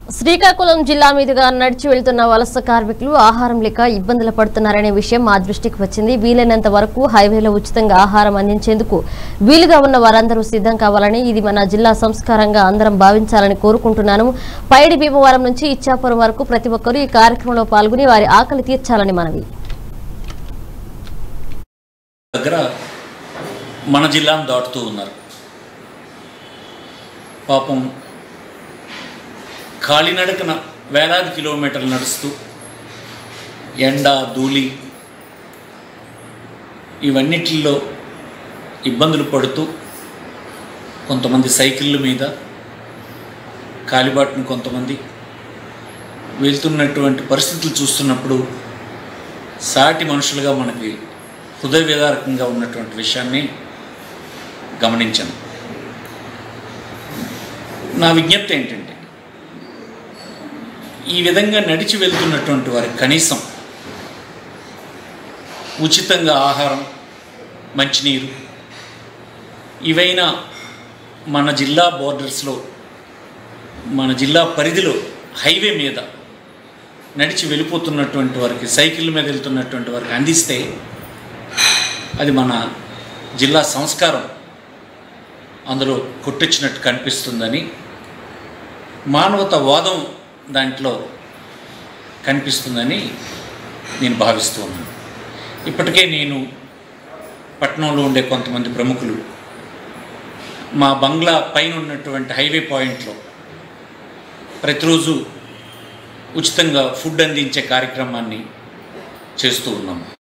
శ్రీకాకుళం జిల్లా మీదుగా నడిచి వెళ్తున్న వలస కార్మికులు ఆహారం లేక ఇబ్బందులు పడుతున్నారనే విషయం మా దృష్టికి వచ్చింది వీలైనంత వరకు హైవేలో ఉచితంగా ఆహారం అందించేందుకు వీలుగా ఉన్న వారందరూ సిద్ధం కావాలని ఇది మన జిల్లా సంస్కారంగా అందరం భావించాలని కోరుకుంటున్నాను పైడి భీమవరం నుంచి ఇచ్చాపురం వరకు ప్రతి ఒక్కరూ ఈ కార్యక్రమంలో పాల్గొని వారి ఆకలి తీర్చాలని మనవి దగ్గర మన జిల్లాను దాటుతూ ఉన్నారు పాపం కాలినడకన వేలాది కిలోమీటర్లు నడుస్తూ ఎండ ధూళి ఇవన్నిటిల్లో ఇబ్బందులు పడుతూ కొంతమంది సైకిళ్ళ మీద కాలిబాటును కొంతమంది వెళ్తున్నటువంటి పరిస్థితులు చూస్తున్నప్పుడు సాటి మనుషులుగా మనకి హృదయ విదారకంగా ఉన్నటువంటి విషయాన్ని గమనించాను నా విజ్ఞప్తి ఏంటంటే ఈ విధంగా నడిచి వెళ్తున్నటువంటి వారికి కనీసం ఉచితంగా ఆహారం మంచినీరు ఇవైనా మన జిల్లా బోర్డర్స్లో మన జిల్లా పరిధిలో హైవే మీద నడిచి వెళ్ళిపోతున్నటువంటి వారికి సైకిల్ మీద వెళ్తున్నటువంటి వారికి అందిస్తే అది మన జిల్లా సంస్కారం అందులో కొట్టొచ్చినట్టు కనిపిస్తుందని మానవత వాదం దాంట్లో కనిపిస్తుందని నేను భావిస్తూ ఉన్నాను ఇప్పటికే నేను పట్టణంలో ఉండే కొంతమంది ప్రముఖులు మా బంగ్లా పైన ఉన్నటువంటి హైవే పాయింట్లో ప్రతిరోజు ఉచితంగా ఫుడ్ అందించే కార్యక్రమాన్ని చేస్తూ ఉన్నాము